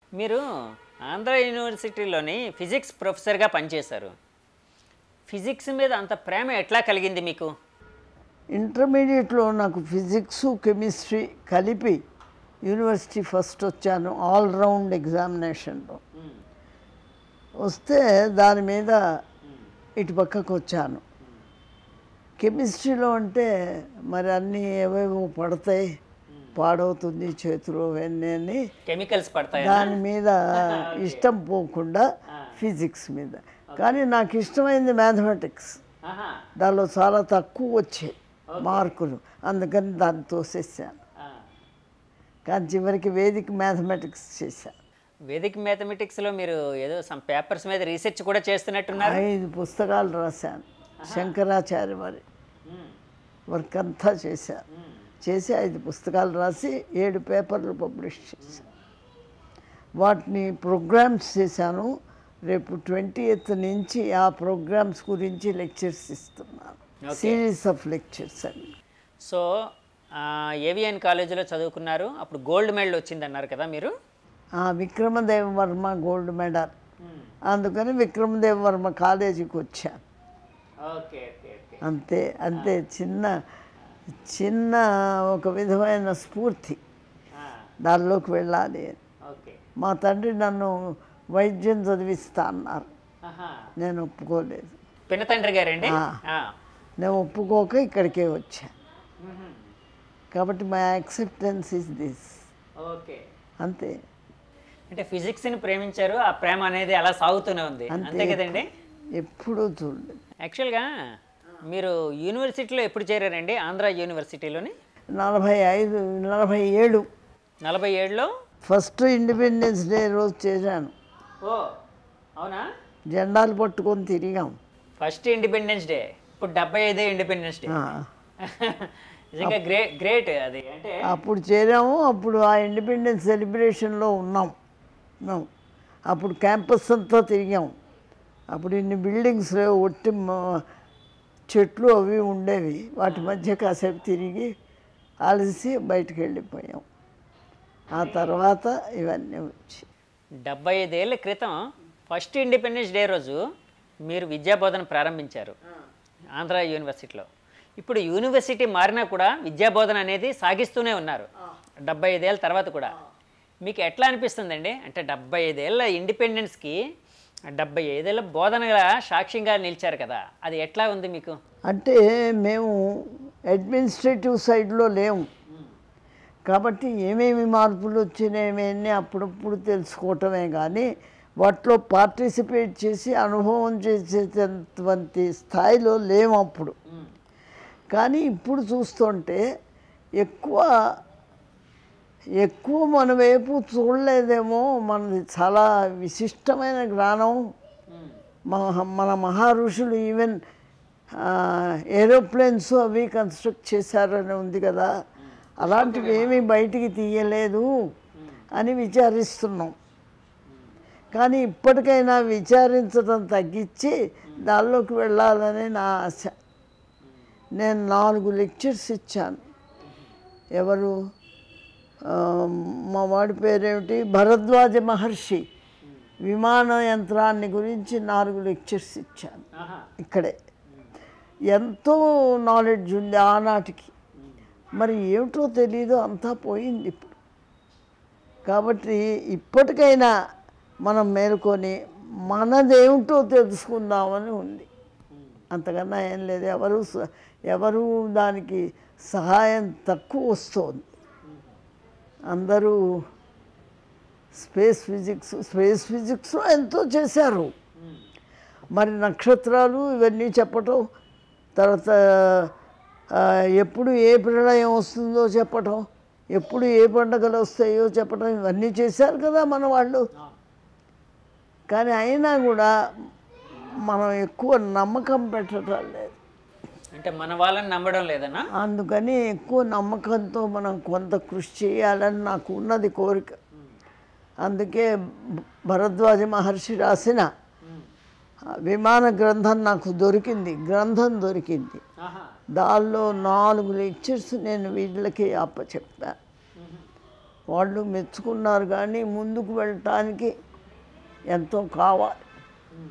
మీరు ఆంధ్ర యూనివర్సిటీలోని ఫిజిక్స్ ప్రొఫెసర్గా పనిచేశారు ఫిజిక్స్ మీద అంత ప్రేమ ఎట్లా కలిగింది మీకు ఇంటర్మీడియట్లో నాకు ఫిజిక్స్ కెమిస్ట్రీ కలిపి యూనివర్సిటీ ఫస్ట్ వచ్చాను ఆల్ రౌండ్ ఎగ్జామినేషన్లో వస్తే దాని మీద ఇటు పక్కకు వచ్చాను కెమిస్ట్రీలో అంటే మరి అన్నీ ఏవేవో పడతాయి పాడవుతుంది చేతిలో అవన్నీ అని కెమికల్స్ పడతాయి దాని మీద ఇష్టం పోకుండా ఫిజిక్స్ మీద కానీ నాకు ఇష్టమైంది మ్యాథమెటిక్స్ దానిలో చాలా తక్కువ వచ్చాయి మార్కులు అందుకని దాన్ని తోసేసాను కానీ చివరికి వేదిక మ్యాథమెటిక్స్ చేశాను వేదిక్ మ్యాథమెటిక్స్లో మీరు ఏదో సమ్ పేపర్స్ మీద రీసెర్చ్ కూడా చేస్తున్నట్టున్నారు ఐదు పుస్తకాలు రాశాను శంకరాచార్య వారి వర్క్ అంతా చేశాను చేసి ఐదు పుస్తకాలు రాసి ఏడు పేపర్లు పబ్లిష్ చేశాను వాటిని ప్రోగ్రామ్స్ చేశాను రేపు ట్వంటీ ఎయిత్ నుంచి ఆ ప్రోగ్రామ్స్ గురించి లెక్చర్స్ ఇస్తున్నాను సిరీస్ ఆఫ్ లెక్చర్స్ అండి సో ఏవిఎన్ కాలేజీలో చదువుకున్నారు అప్పుడు గోల్డ్ మెడల్ వచ్చింది అన్నారు కదా మీరు ఆ విక్రమదేవ వర్మ గోల్డ్ మెడల్ అందుకని విక్రమదేవ వర్మ కాలేజీకి వచ్చాను ఓకే ఓకే ఓకే అంతే అంతే చిన్న చిన్న ఒక విధమైన స్ఫూర్తి దానిలోకి వెళ్ళాలి అని. ఓకే మా తండ్రి నన్ను వైద్యం చదివిస్తా అన్నారు నేను ఒప్పుకోలేదు పిన్న తండ్రి గారండి ఆ. ఆ. నేను ఒప్పుకోక ఇక్కడికే వచ్చా కాబట్టి my acceptance is this okay అంతే అంటే ఫిజిక్స్ని ప్రేమించారు ఆ ప్రేమ అనేది అలా సాగుతూనే ఉంది అంతే కదండి ఎప్పుడూ చూడలేదు యాక్చువల్గా మీరు యూనివర్సిటీలో ఎప్పుడు చేరారండి ఆంధ్ర యూనివర్సిటీలోని నలభై ఐదు నలభై ఏడు నలభై ఏడులో ఫస్ట్ ఇండిపెండెన్స్ డే రోజు చేశాను ఓ అవునా జెండాలు పట్టుకొని తిరిగాం ఫస్ట్ ఇండిపెండెన్స్ డే ఇప్పుడు డెబ్బై ఐదే ఇండిపెండెన్స్ డే ఆ. నిజంగా గ్రే గ్రేట్ అది అంటే అప్పుడు చేరాము అప్పుడు ఆ ఇండిపెండెన్స్ సెలబ్రేషన్లో ఉన్నాం ఉన్నాం అప్పుడు క్యాంపస్ అంతా తిరిగాం అప్పుడు ఇన్ని బిల్డింగ్స్ లేవు ఒట్టి మ- చెట్లు అవి ఉండేవి వాటి మధ్య కాసేపు తిరిగి అలసి బయటికి వెళ్ళిపోయాం ఆ తర్వాత ఇవన్నీ వచ్చి డెబ్బై ఐదేళ్ల క్రితం ఫస్ట్ ఇండిపెండెన్స్ డే రోజు మీరు విద్యాబోధన ప్రారంభించారు ఆంధ్ర యూనివర్సిటీలో ఇప్పుడు యూనివర్సిటీ మారినా కూడా విద్యాబోధన అనేది సాగిస్తూనే ఉన్నారు డెబ్బై ఐదేళ్ళ తర్వాత కూడా మీకు ఎట్లా అనిపిస్తుందండి అంటే డెబ్బై ఐదేళ్ల ఇండిపెండెన్స్కి డెబ్బై ఐదేళ్ల బోధనగా సాక్ష్యంగా నిలిచారు కదా అది ఎట్లా ఉంది మీకు అంటే మేము అడ్మినిస్ట్రేటివ్ సైడ్లో లేము కాబట్టి ఏమేమి మార్పులు వచ్చినాయని అప్పుడప్పుడు తెలుసుకోవటమే కానీ వాటిలో పార్టిసిపేట్ చేసి అనుభవం చేసేటటువంటి స్థాయిలో లేము అప్పుడు కానీ ఇప్పుడు చూస్తుంటే ఎక్కువ ఎక్కువ మన వైపు చూడలేదేమో మనది చాలా విశిష్టమైన జ్ఞానం మన మన మహా ఋషులు ఈవెన్ ఏరోప్లేన్స్ అవి కన్స్ట్రక్ట్ చేశారని ఉంది కదా అలాంటివి ఏమీ బయటికి తీయలేదు అని విచారిస్తున్నాం కానీ ఇప్పటికైనా విచారించడం తగ్గించి దానిలోకి వెళ్ళాలని నా ఆశ నేను నాలుగు లెక్చర్స్ ఇచ్చాను ఎవరు ఆ, మా వాడి పేరేమిటి భరద్వాజ మహర్షి విమాన యంత్రాన్ని గురించి నాలుగు లెక్చర్స్ ఇచ్చాను ఇక్కడే ఎంతో నాలెడ్జ్ ఉంది ఆనాటికి మరి ఏమిటో తెలీదు అంతా పోయింది ఇప్పుడు కాబట్టి ఇప్పటికైనా మనం మేలుకొని మనదేమిటో తెలుసుకుందామని ఉంది అంతకన్నా ఏం లేదు ఎవరు స- ఎవరు దానికి సహాయం తక్కువ వస్తుంది అందరూ స్పేస్ ఫిజిక్స్ స్పేస్ ఫిజిక్స్లో ఎంతో చేశారు మరి నక్షత్రాలు ఇవన్నీ చెప్పటం తర్వాత ఆ, ఎప్పుడు ఏ ప్రళయం వస్తుందో చెప్పటం ఎప్పుడు ఏ పండగలు వస్తాయో చెప్పటం ఇవన్నీ చేశారు కదా మన వాళ్ళు కానీ అయినా కూడా మనం ఎక్కువ నమ్మకం పెట్టడం లేదు అంటే మన వాళ్ళని నమ్మడం లేదన్నా అందుకని ఎక్కువ నమ్మకంతో మనం కొంత కృషి చేయాలని నాకు ఉన్నది కోరిక అందుకే భరద్వాజ మహర్షి రాసిన ఆ విమాన గ్రంథం నాకు దొరికింది గ్రంథం దొరికింది దానిలో నాలుగు లెక్చర్స్ నేను వీళ్ళకి అప్పచెప్పాను వాళ్ళు మెచ్చుకున్నారు కానీ ముందుకు వెళ్ళటానికి ఎంతో కావాలి